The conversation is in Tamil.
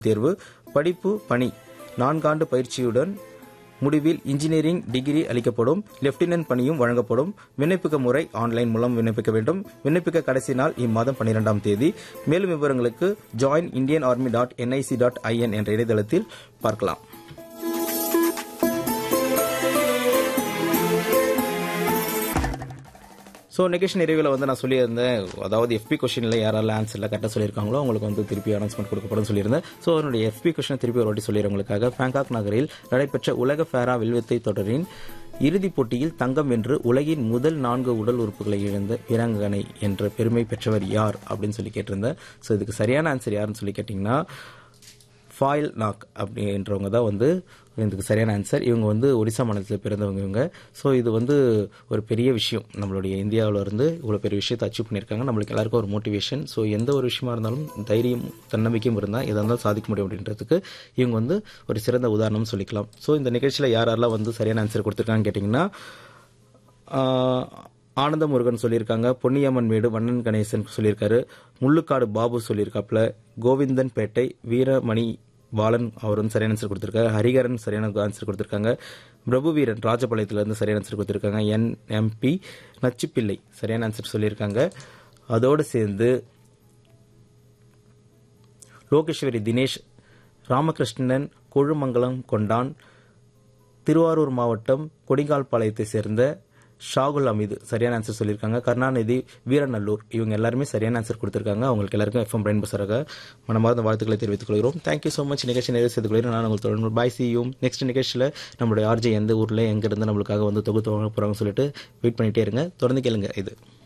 தேர்வு படிப்பு பணி நான்காண்டு பயிற்சியுடன் முடிவில் இன்ஜினியரிங் டிகிரி அளிக்கப்படும் லெப்டினன்ட் பணியும் வழங்கப்படும் விண்ணப்பிக்க முறை ஆன்லைன் மூலம் விண்ணப்பிக்க வேண்டும் விண்ணப்பிக்க கடைசி நாள் இம்மாதம் பன்னிரெண்டாம் தேதி மேலும் விவரங்களுக்கு join Indian army dot NIC dot IN என்ற இணையதளத்தில் பார்க்கலாம் ஸோ நிகழ்ச்சி நிறைவில் வந்து நான் சொல்லியிருந்தேன் அதாவது எஃபி கொஷனில் யாரெல்லாம் ஆன்சரில் கரெக்டாக சொல்லியிருக்காங்களோ அவங்களுக்கு வந்து திருப்பி அனௌன்ஸ்மெண்ட் கொடுக்கப்படும் சொல்லியிருந்தேன் ஸோ அதனுடைய எஃபி கொஷனை திருப்பி ஒரு வாட்டி சொல்லிடுறவங்களுக்காக பேங்காக் நகரில் நடைபெற்ற உலக ஃபேரா வில்வித்தை தொடரின் இறுதிப் போட்டியில் தங்கம் வென்று உலகின் முதல் நான்கு உடல் உறுப்புகளை இழந்த வீராங்கனை என்ற பெருமை பெற்றவர் யார் அப்படின்னு சொல்லி கேட்டிருந்தேன் ஸோ இதுக்கு சரியான ஆன்சர் யாருன்னு சொல்லி கேட்டிங்கன்னா ஃபாயில் நாக் அப்படின்றவங்க தான் வந்து இதுக்கு சரியான ஆன்சர் இவங்க வந்து ஒடிசா மாநிலத்தில் பிறந்தவங்க இவங்க ஸோ இது வந்து ஒரு பெரிய விஷயம் நம்மளுடைய இந்தியாவில் இருந்து இவ்வளோ பெரிய விஷயத்தை அச்சீவ் பண்ணியிருக்காங்க நம்மளுக்கு எல்லாருக்கும் ஒரு மோட்டிவேஷன் ஸோ எந்த ஒரு விஷயமா இருந்தாலும் தைரியம் தன்னம்பிக்கையும் இருந்தால் எதாக இருந்தாலும் சாதிக்க முடியும் அப்படின்றதுக்கு இவங்க வந்து ஒரு சிறந்த உதாரணம் சொல்லிக்கலாம் ஸோ இந்த நிகழ்ச்சியில் யார் யாரெல்லாம் வந்து சரியான ஆன்சர் கொடுத்துருக்காங்கன்னு கேட்டிங்கன்னா ஆஹ், ஆனந்த முருகன் சொல்லியிருக்காங்க பொன்னியம்மன் மேடு வண்ணன் கணேசன் சொல்லியிருக்காரு முள்ளுக்காடு பாபு சொல்லியிருக்காப்புல கோவிந்தன் பேட்டை வீரமணி பாலன் அவர் வந்து சரியான ஆன்சர் கொடுத்திருக்காரு ஹரிகரன் சரியான ஆன்சர் கொடுத்திருக்காங்க பிரபு வீரன் ராஜபாளையத்துல இருந்து சரியான ஆன்சர் கொடுத்திருக்காங்க என்எம்பி நச்சுப்பிள்ளை சரியான ஆன்சர் சொல்லியிருக்காங்க அதோடு சேர்ந்து லோகேஸ்வரி தினேஷ் ராமகிருஷ்ணன் கொழுமங்கலம் கொண்டான் திருவாரூர் மாவட்டம் கொடிகால்பாளையத்தை சேர்ந்த ஷாகுல் அமீது சரியான ஆன்சர் சொல்லியிருக்காங்க கருணாநிதி வீரநல்லூர் இவங்க எல்லாருமே சரியான ஆன்சர் கொடுத்திருக்காங்க அவங்களுக்கு எல்லாருக்கும் எஃப்எம் பிரைன் பசராக மனமார்ந்த வாழ்த்துக்களை தெரிவித்துக் கொள்கிறோம் தேங்க்யூ ஸோ மச் நிகழ்ச்சி நிறைவு செய்து கொள்கிறேன் நான் உங்களுக்கு தொடர்ந்து பாய் சியும் நெக்ஸ்ட் நிகழ்ச்சியில் நம்மளுடைய ஆர்ஜே எந்த ஊரில் எங்க இருந்து நம்மளுக்காக வந்து தொகுத்து வாங்க போகிறாங்கன்னு சொல்லிட்டு வெயிட் பண்ணிட்டே இருங்க தொடர்ந்து கேளுங்க இது